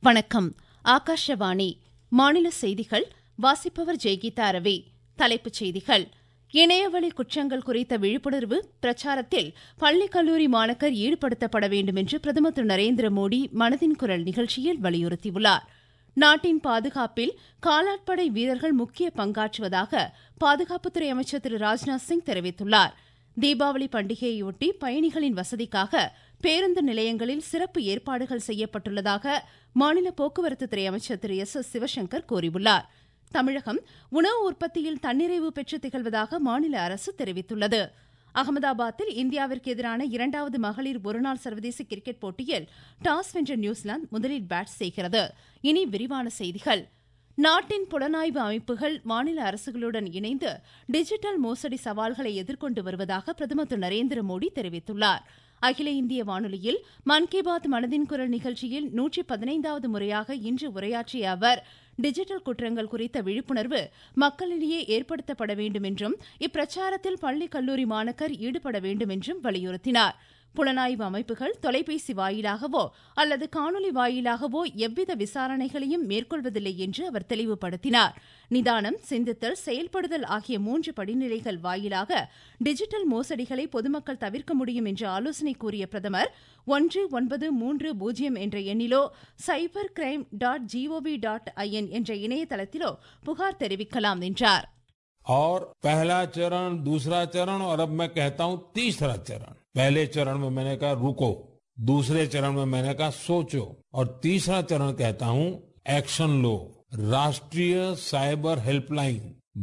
வணக்கம் ஆகாஷவாணி மாநில செய்திகள் வாசிப்பவர் ஜெய்கீதா ரவி தலைப்புச் செய்திகள் இணையவழி குற்றங்கள் குறித்த விழிப்புணர்வு பிரச்சாரத்தில் பள்ளி கல்லூரி மாணக்கர் ஈடுபடுத்தப்பட வேண்டும் என்று பிரதமர் திரு நரேந்திர மோடி மனதின் குரல் நிகழ்ச்சியில் வலியுறுத்தியுள்ளார் நாட்டின் பாதுகாப்பில் காலாட்படை வீரர்கள் முக்கிய பங்காற்றுவதாக பாதுகாப்புத்துறை அமைச்சர் திரு ராஜ்நாத் சிங் தெரிவித்துள்ளார் தீபாவளி பண்டிகையையொட்டி பயணிகளின் வசதிக்காக பேருந்து நிலையங்களில் சிறப்பு ஏற்பாடுகள் செய்யப்பட்டுள்ளதாக மாநில போக்குவரத்துத்துறை அமைச்சர் திரு எஸ் எஸ் சிவசங்கர் கூறியுள்ளார் தமிழகம் உணவு உற்பத்தியில் தன்னிறைவு பெற்று திகழ்வதாக மாநில அரசு தெரிவித்துள்ளது அகமதாபாத்தில் இந்தியாவிற்கு எதிரான இரண்டாவது மகளிர் ஒருநாள் சர்வதேச கிரிக்கெட் போட்டியில் டாஸ் வென்ற நியூசிலாந்து முதலில் பேட் செய்கிறது இனி விரிவான செய்திகள் நாட்டின் புலனாய்வு அமைப்புகள் மாநில அரசுகளுடன் இணைந்து டிஜிட்டல் மோசடி சவால்களை எதிர்கொண்டு வருவதாக பிரதமர் திரு நரேந்திர மோடி தெரிவித்துள்ளார் அகில இந்திய வானொலியில் மன் கி பாத் மனதின் குரல் நிகழ்ச்சியில் நூற்றி பதினைந்தாவது முறையாக இன்று உரையாற்றிய அவர் டிஜிட்டல் குற்றங்கள் குறித்த விழிப்புணர்வு மக்களிடையே ஏற்படுத்தப்பட வேண்டும் என்றும் இப்பிரச்சாரத்தில் பள்ளி கல்லூரி மாணக்கர் ஈடுபட வேண்டும் என்றும் வலியுறுத்தினார் புலனாய்வு அமைப்புகள் தொலைபேசி வாயிலாகவோ அல்லது காணொலி வாயிலாகவோ எவ்வித விசாரணைகளையும் மேற்கொள்வதில்லை என்று அவர் தெளிவுபடுத்தினார் நிதானம் சிந்தித்தல் செயல்படுதல் ஆகிய மூன்று படிநிலைகள் வாயிலாக டிஜிட்டல் மோசடிகளை பொதுமக்கள் தவிர்க்க முடியும் என்று ஆலோசனை கூறிய பிரதமர் ஒன்று ஒன்பது மூன்று பூஜ்ஜியம் என்ற எண்ணிலோ cyber crime dot G O V dot I N என்ற இணையதளத்திலோ புகார் தெரிவிக்கலாம் என்றார் और पहला चरण दूसरा चरण और अब मैं कहता हूं तीसरा चरण पहले चरण में मैंने कहा रुको दूसरे चरण में मैंने कहा सोचो और तीसरा चरण कहता हूं एक्शन लो राष्ट्रीय साइबर हेल्पलाइन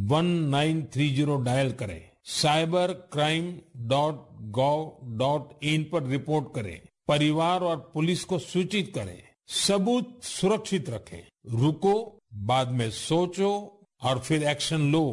1930 डायल करें cyber crime dot gov dot in पर रिपोर्ट करें परिवार और पुलिस को सूचित करें सबूत सुरक्षित रखें रुको बाद में सोचो और फिर एक्शन लो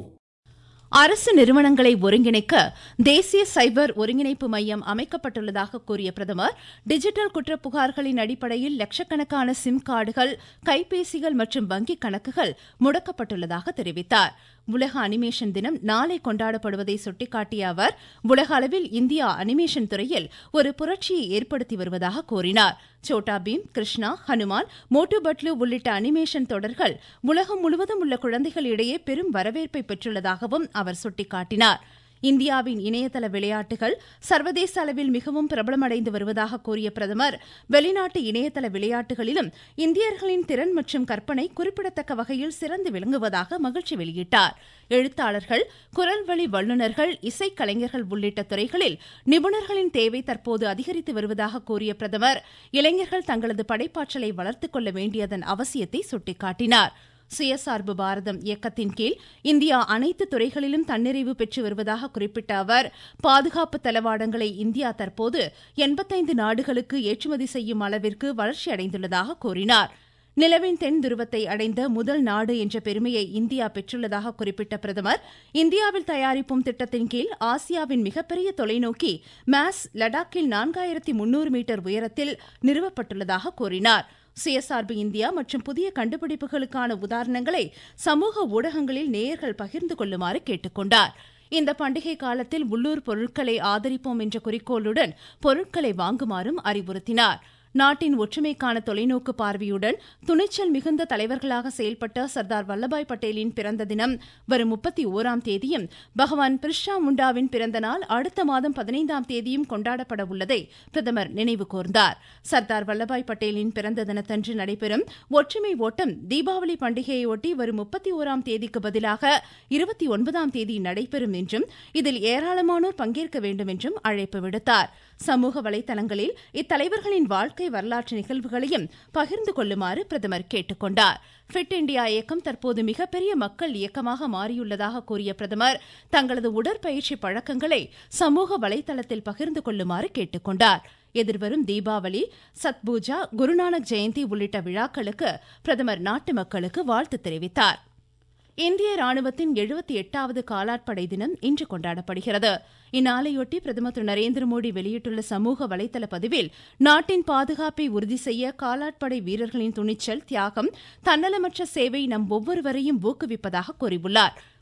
அரசு நிறுவனங்களை ஒருங்கிணைக்க தேசிய சைபர் ஒருங்கிணைப்பு மையம் அமைக்கப்பட்டுள்ளதாக கூறிய பிரதமர் டிஜிட்டல் குற்ற புகார்களின் அடிப்படையில் லட்சக்கணக்கான சிம் கார்டுகள் கைபேசிகள் மற்றும் வங்கிக் கணக்குகள் முடக்கப்பட்டுள்ளதாக தெரிவித்தார் உலக அனிமேஷன் தினம் நாளை கொண்டாடப்படுவதை சுட்டிக்காட்டிய அவர் உலக அளவில் இந்தியா அனிமேஷன் துறையில் ஒரு புரட்சியை ஏற்படுத்தி வருவதாக கூறினார் சோட்டா பீம் கிருஷ்ணா ஹனுமான் மோட்டு பட்லு உள்ளிட்ட அனிமேஷன் தொடர்கள் உலகம் முழுவதும் உள்ள குழந்தைகள் இடையே பெரும் வரவேற்பை பெற்றுள்ளதாகவும் அவர் சுட்டிக்காட்டினார் இந்தியாவின் இணையதள விளையாட்டுகள் சர்வதேச அளவில் மிகவும் பிரபலமடைந்து வருவதாக கூறிய பிரதமர் வெளிநாட்டு இணையதள விளையாட்டுகளிலும் இந்தியர்களின் திறன் மற்றும் கற்பனை குறிப்பிடத்தக்க வகையில் சிறந்து விளங்குவதாக மகிழ்ச்சி வெளியிட்டார் எழுத்தாளர்கள் குரல் வழி வல்லுநர்கள் இசைக்கலைஞர்கள் உள்ளிட்ட துறைகளில் நிபுணர்களின் தேவை தற்போது அதிகரித்து வருவதாக கூறிய பிரதமர் இளைஞர்கள் தங்களது படைப்பாற்றலை வளர்த்துக் கொள்ள வேண்டியதன் அவசியத்தை சுட்டிக்காட்டினார் சுயசார்பு பாரதம் இயக்கத்தின் கீழ் இந்தியா அனைத்து துறைகளிலும் தன்னிறைவு பெற்று வருவதாக குறிப்பிட்ட அவர் பாதுகாப்பு தளவாடங்களை இந்தியா தற்போது எண்பத்தைந்து நாடுகளுக்கு ஏற்றுமதி செய்யும் அளவிற்கு வளர்ச்சி அடைந்துள்ளதாக கூறினார் நிலவின் தென் துருவத்தை அடைந்த முதல் நாடு என்ற பெருமையை இந்தியா பெற்றுள்ளதாக குறிப்பிட்ட பிரதமர் இந்தியாவில் தயாரிப்போம் திட்டத்தின் கீழ் ஆசியாவின் மிகப்பெரிய தொலைநோக்கி மேஸ் லடாக்கில் நான்காயிரத்தி முன்னூறு மீட்டர் உயரத்தில் நிறுவப்பட்டுள்ளதாக கூறினார் சுயசார்பு இந்தியா மற்றும் புதிய கண்டுபிடிப்புகளுக்கான உதாரணங்களை சமூக ஊடகங்களில் நேயர்கள் பகிர்ந்து கொள்ளுமாறு கேட்டுக்கொண்டார் இந்த பண்டிகை காலத்தில் உள்ளூர் பொருட்களை ஆதரிப்போம் என்ற குறிக்கோளுடன் பொருட்களை வாங்குமாறும் அறிவுறுத்தினார் நாட்டின் ஒற்றுமைக்கான தொலைநோக்கு பார்வையுடன் துணிச்சல் மிகுந்த தலைவர்களாக செயல்பட்ட சர்தார் வல்லபாய் பட்டேலின் பிறந்த தினம் வரும் முப்பத்தி ஓராம் தேதியும் பகவான் பிர்ஷா முண்டாவின் பிறந்த நாள் அடுத்த மாதம் பதினைந்தாம் தேதியும் கொண்டாடப்பட உள்ளதை பிரதமர் நினைவு கூர்ந்தார் சர்தார் வல்லபாய் பட்டேலின் பிறந்த தினத்தன்று நடைபெறும் ஒற்றுமை ஓட்டம் தீபாவளி பண்டிகையொட்டி வரும் முப்பத்தி ஓராம் தேதிக்கு பதிலாக இருபத்தி ஒன்பதாம் தேதி நடைபெறும் என்றும் இதில் ஏராளமானோர் பங்கேற்க வேண்டும் என்றும் அழைப்பு விடுத்தார் சமூக வலைதளங்களில் இத்தலைவர்களின் வாழ்க்கை வரலாற்று நிகழ்வுகளையும் பகிர்ந்து கொள்ளுமாறு பிரதமர் கேட்டுக்கொண்டார் ஃபிட் இண்டியா இயக்கம் தற்போது மிகப்பெரிய மக்கள் இயக்கமாக மாறியுள்ளதாக கூறிய பிரதமர் தங்களது உடற்பயிற்சி பழக்கங்களை சமூக வலைதளத்தில் பகிர்ந்து கொள்ளுமாறு கேட்டுக்கொண்டார் எதிர்வரும் தீபாவளி சத்பூஜா குருநானக் ஜெயந்தி உள்ளிட்ட விழாக்களுக்கு பிரதமர் நாட்டு மக்களுக்கு வாழ்த்து தெரிவித்தார் இந்திய ராணுவத்தின் எழுபத்தி எட்டாவது காலாட்படை தினம் இன்று கொண்டாடப்படுகிறது இந்நாளையொட்டி பிரதமர் திரு நரேந்திர மோடி வெளியிட்டுள்ள சமூக வலைதள பதிவில் நாட்டின் பாதுகாப்பை உறுதி செய்ய காலாட்படை வீரர்களின் துணிச்சல் தியாகம் தன்னலமற்ற சேவை நம் ஒவ்வொருவரையும் ஊக்குவிப்பதாக கூறியுள்ளார்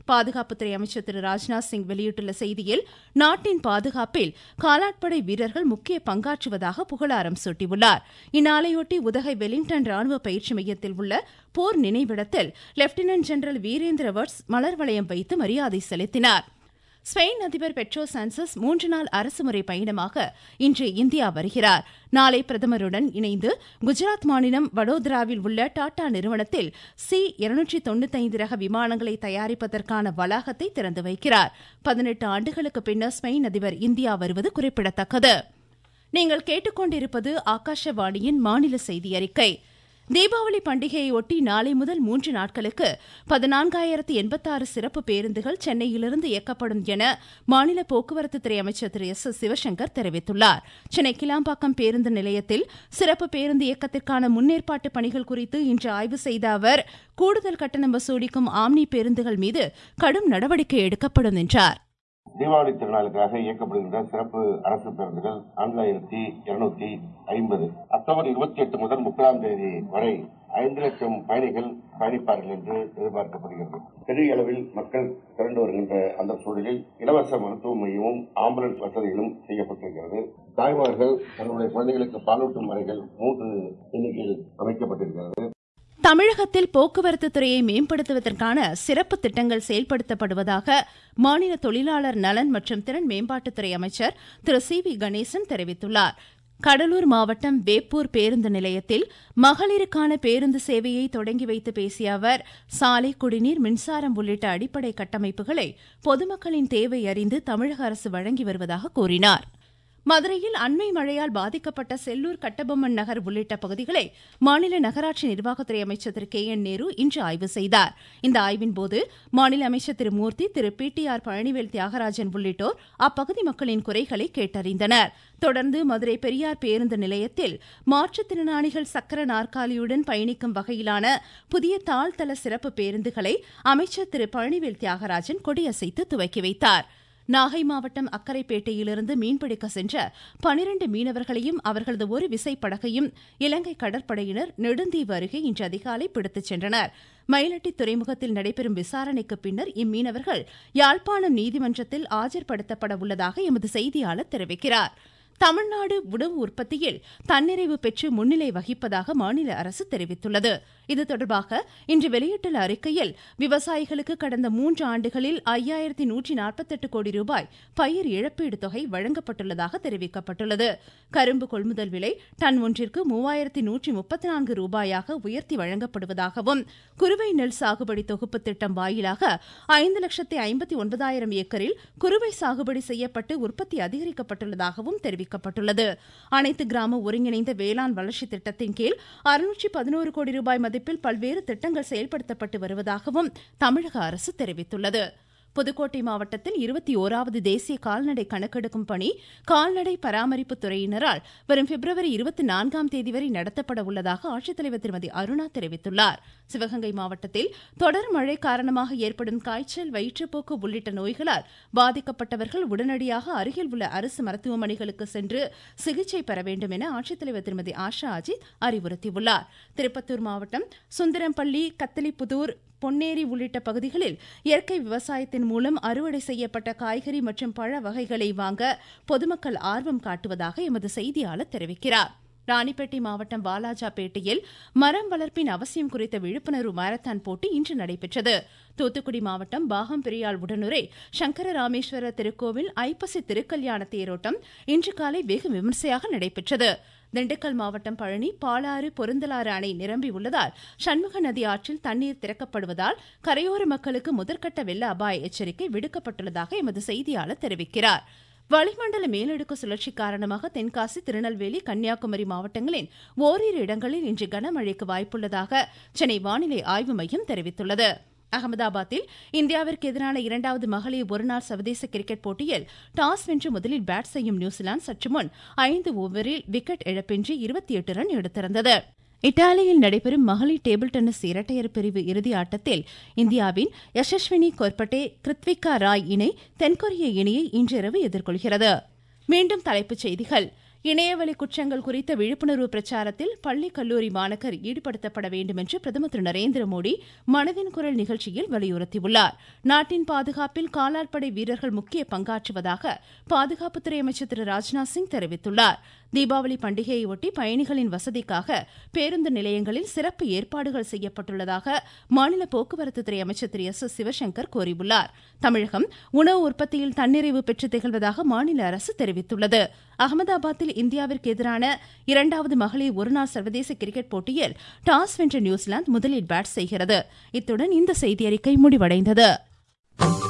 பாதுகாப்புத்துறை அமைச்சர் திரு ராஜ்நாத் சிங் வெளியிட்டுள்ள செய்தியில் நாட்டின் பாதுகாப்பில் காலாட்படை வீரர்கள் முக்கிய பங்காற்றுவதாக புகழாரம் சூட்டியுள்ளார் இந்நாளையொட்டி உதகை வெலிங்டன் ராணுவ பயிற்சி மையத்தில் உள்ள போர் நினைவிடத்தில் லெப்டினன்ட் ஜெனரல் வீரேந்திர வர்ஸ் மலர் வளையம் வைத்து மரியாதை செலுத்தினார் ஸ்பெயின் அதிபர் பெட்ரோ சான்சஸ் மூன்று நாள் அரசுமுறை பயணமாக இன்று இந்தியா வருகிறார் நாளை பிரதமருடன் இணைந்து குஜராத் மாநிலம் வடோதராவில் உள்ள டாடா நிறுவனத்தில் சி இருநூற்றி தொண்ணூத்தைந்து ரக விமானங்களை தயாரிப்பதற்கான வளாகத்தை திறந்து வைக்கிறார் பதினெட்டு ஆண்டுகளுக்கு பின்னர் ஸ்பெயின் அதிபர் இந்தியா வருவது குறிப்பிடத்தக்கது நீங்கள் கேட்டுக்கொண்டிருப்பது ஆகாஷவாணியின் மாநில செய்தி அறிக்கை தீபாவளி பண்டிகையொட்டி நாளை முதல் மூன்று நாட்களுக்கு பதினான்காயிரத்து எண்பத்தாறு சிறப்பு பேருந்துகள் சென்னையிலிருந்து இயக்கப்படும் என மாநில போக்குவரத்துத்துறை அமைச்சர் திரு எஸ் எஸ் சிவசங்கர் தெரிவித்துள்ளார் சென்னை கிளாம்பாக்கம் பேருந்து நிலையத்தில் சிறப்பு பேருந்து இயக்கத்திற்கான முன்னேற்பாட்டு பணிகள் குறித்து இன்று ஆய்வு செய்த அவர் கூடுதல் கட்டணம் வசூலிக்கும் ஆம்னி பேருந்துகள் மீது கடும் நடவடிக்கை எடுக்கப்படும் என்றார் தீபாவளி திருநாளுக்காக இயக்கப்படுகின்ற சிறப்பு அரசு பேருந்துகள் நான்காயிரத்தி இருநூத்தி ஐம்பது அக்டோபர் இருபத்தி எட்டு முதல் முப்பதாம் தேதி வரை ஐந்து லட்சம் பயணிகள் பயணிப்பார்கள் என்று எதிர்பார்க்கப்படுகிறது பெரிய அளவில் மக்கள் திரண்டு வருகின்ற அந்த சூழலில் இலவச மருத்துவ மையமும் ஆம்புலன்ஸ் வசதிகளும் செய்யப்பட்டிருக்கிறது தாய்மார்கள் தங்களுடைய குழந்தைகளுக்கு பாலூட்டும் அறைகள் மூன்று எண்ணிக்கையில் அமைக்கப்பட்டிருக்கிறது தமிழகத்தில் போக்குவரத்து துறையை மேம்படுத்துவதற்கான சிறப்பு திட்டங்கள் செயல்படுத்தப்படுவதாக மாநில தொழிலாளர் நலன் மற்றும் திறன் மேம்பாட்டுத்துறை அமைச்சர் திரு சி வி கணேசன் தெரிவித்துள்ளார் கடலூர் மாவட்டம் வேப்பூர் பேருந்து நிலையத்தில் மகளிருக்கான பேருந்து சேவையை தொடங்கி வைத்து பேசிய அவர் சாலை குடிநீர் மின்சாரம் உள்ளிட்ட அடிப்படை கட்டமைப்புகளை பொதுமக்களின் தேவை அறிந்து தமிழக அரசு வழங்கி வருவதாக கூறினார் மதுரையில் அண்மை மழையால் பாதிக்கப்பட்ட செல்லூர் கட்டபொம்மன் நகர் உள்ளிட்ட பகுதிகளை மாநில நகராட்சி நிர்வாகத்துறை அமைச்சர் திரு கே என் நேரு இன்று ஆய்வு செய்தார் இந்த ஆய்வின் போது மாநில அமைச்சர் Thiru Moorthy Thiru P T R Palanivel Thiagarajan உள்ளிட்டோர் அப்பகுதி மக்களின் குறைகளை கேட்டறிந்தனர் தொடர்ந்து மதுரை பெரியார் பேருந்து நிலையத்தில் மாற்றுத்திறனாளிகள் சக்கர நாற்காலியுடன் பயணிக்கும் வகையிலான புதிய தாழ்தள சிறப்பு பேருந்துகளை அமைச்சர் திரு பழனிவேல் தியாகராஜன் கொடியசைத்து துவக்கி வைத்தாா் நாகை மாவட்டம் அக்கரைப்பேட்டையிலிருந்து மீன்பிடிக்க சென்ற பனிரண்டு மீனவர்களையும் அவர்களது ஒரு விசைப்படகையும் இலங்கை கடற்படையினர் நெடுந்தீவு அருகே இன்று அதிகாலை பிடித்துச் சென்றனர் மயிலட்டி துறைமுகத்தில் நடைபெறும் விசாரணைக்கு பின்னர் இம்மீனவர்கள் யாழ்ப்பாணம் நீதிமன்றத்தில் ஆஜர்படுத்தப்பட உள்ளதாக எமது செய்தியாளர் தெரிவிக்கிறார் தமிழ்நாடு உணவு உற்பத்தியில் தன்னிறைவு பெற்று முன்னிலை வகிப்பதாக மாநில அரசு தெரிவித்துள்ளது இது தொடர்பாக இன்று வெளியிட்டுள்ள அறிக்கையில் விவசாயிகளுக்கு கடந்த மூன்று ஆண்டுகளில் ஐயாயிரத்தி நூற்றி நாற்பத்தெட்டு கோடி ரூபாய் பயிர் இழப்பீடு தொகை வழங்கப்பட்டுள்ளதாக தெரிவிக்கப்பட்டுள்ளது கரும்பு கொள்முதல் விலை டன் ஒன்றிற்கு மூவாயிரத்தி நூற்றி முப்பத்தி நான்கு ரூபாயாக உயர்த்தி வழங்கப்படுவதாகவும் குறுவை நெல் சாகுபடி தொகுப்பு திட்டம் வாயிலாக ஐந்து லட்சத்தி ஐம்பத்தி ஒன்பதாயிரம் ஏக்கரில் குறுவை சாகுபடி செய்யப்பட்டு உற்பத்தி அதிகரிக்கப்பட்டுள்ளதாகவும் தெரிவிக்கப்பட்டுள்ளது அனைத்து கிராம ஒருங்கிணைந்த வேளாண் வளர்ச்சி திட்டத்தின் கீழ் அறுநூற்றி பதினோரு கோடி ரூபாய் மதிப்பில் பல்வேறு திட்டங்கள் செயல்படுத்தப்பட்டு வருவதாகவும் தமிழக அரசு தெரிவித்துள்ளது புதுக்கோட்டை மாவட்டத்தில் இருபத்தி ஓராவது தேசிய கால்நடை கணக்கெடுக்கும் பணி கால்நடை பராமரிப்பு துறையினரால் வரும் பிப்ரவரி இருபத்தி நான்காம் தேதி வரை நடத்தப்பட உள்ளதாக ஆட்சித்தலைவர் திருமதி அருணா தெரிவித்துள்ளார் சிவகங்கை மாவட்டத்தில் தொடர் மழை காரணமாக ஏற்படும் காய்ச்சல் வயிற்றுப்போக்கு உள்ளிட்ட நோய்களால் பாதிக்கப்பட்டவர்கள் உடனடியாக அருகில் உள்ள அரசு மருத்துவமனைகளுக்கு சென்று சிகிச்சை பெற வேண்டும் என ஆட்சித்தலைவர் திருமதி ஆஷா அஜித் அறிவுறுத்தியுள்ளார் திருப்பத்தூர் மாவட்டம் சுந்தரம்பள்ளி கத்தலிப்புதூர் பொன்னேரி உள்ளிட்ட பகுதிகளில் இயற்கை விவசாயத்தின் மூலம் அறுவடை செய்யப்பட்ட காய்கறி மற்றும் பழ வகைகளை வாங்க பொதுமக்கள் ஆர்வம் காட்டுவதாக எமது செய்தியாளர் தெரிவிக்கிறார் ராணிப்பேட்டை மாவட்டம் வாலாஜாபேட்டையில் மரம் வளர்ப்பின் அவசியம் குறித்த விழிப்புணர்வு மாரத்தான் போட்டி இன்று நடைபெற்றது தூத்துக்குடி மாவட்டம் பாகம் பெரியாள் உடனுரை சங்கர ராமேஸ்வர திருக்கோவில் ஐப்பசி திருக்கல்யாண தேரோட்டம் இன்று காலை வெகு விமர்சையாக நடைபெற்றது திண்டுக்கல் மாவட்டம் பழனி பாலாறு பொருந்தலாறு அணை நிரம்பி உள்ளதால் சண்முக நதி ஆற்றில் தண்ணீர் திறக்கப்படுவதால் கரையோர மக்களுக்கு முதற்கட்ட வெள்ள அபாய எச்சரிக்கை விடுக்கப்பட்டுள்ளதாக எமது செய்தியாளர் தெரிவிக்கிறார் வளிமண்டல மேலடுக்கு சுழற்சி காரணமாக தென்காசி திருநெல்வேலி கன்னியாகுமரி மாவட்டங்களின் ஓரிரு இடங்களில் இன்று கனமழைக்கு வாய்ப்புள்ளதாக சென்னை வானிலை ஆய்வு மையம் தெரிவித்துள்ளது அகமதாபாத்தில் இந்தியாவிற்கு எதிரான இரண்டாவது மகளிர் ஒருநாள் சர்வதேச கிரிக்கெட் போட்டியில் டாஸ் வென்று முதலில் பேட் செய்யும் நியூசிலாந்து சற்று முன் ஐந்து ஓவரில் விக்கெட் இழப்பின்றி இருபத்தி எட்டு ரன் எடுத்திருந்தது இத்தாலியில் நடைபெறும் மகளிர் டேபிள் டென்னிஸ் இரட்டையர் பிரிவு இறுதி ஆட்டத்தில் இந்தியாவின் யசஸ்வினி கொர்பட்டே கிருத்விகா ராய் இணை தென்கொரிய இணையை இன்றிரவு எதிர்கொள்கிறது மீண்டும் தலைப்புச் செய்திகள் இணையவழி குற்றங்கள் குறித்த விழிப்புணர்வு பிரச்சாரத்தில் பள்ளி கல்லூரி மாணக்கர் ஈடுபடுத்தப்பட வேண்டும் என்று பிரதமர் திரு நரேந்திர மோடி மனதின் குரல் நிகழ்ச்சியில் வலியுறுத்தியுள்ளார் நாட்டின் பாதுகாப்பில் காலாட்படை வீரர்கள் முக்கிய பங்காற்றுவதாக பாதுகாப்புத்துறை அமைச்சர் திரு ராஜ்நாத் சிங் தெரிவித்துள்ளார் தீபாவளி பண்டிகையையொட்டி பயணிகளின் வசதிக்காக பேருந்து நிலையங்களில் சிறப்பு ஏற்பாடுகள் செய்யப்பட்டுள்ளதாக மாநில போக்குவரத்து துறை அமைச்சர் திரு எஸ் எஸ் சிவசங்கர் கூறியுள்ளார் தமிழகம் உணவு உற்பத்தியில் தன்னிறைவு பெற்று திகழ்வதாக மாநில அரசு தெரிவித்துள்ளது அகமதாபாத்தில் இந்தியாவிற்கு எதிரான இரண்டாவது மகளிர் ஒருநாள் சர்வதேச கிரிக்கெட் போட்டியில் டாஸ் வென்ற நியூசிலாந்து முதலில் பேட் செய்கிறது இத்துடன் இந்த செய்தியறிக்கை முடிவடைந்தது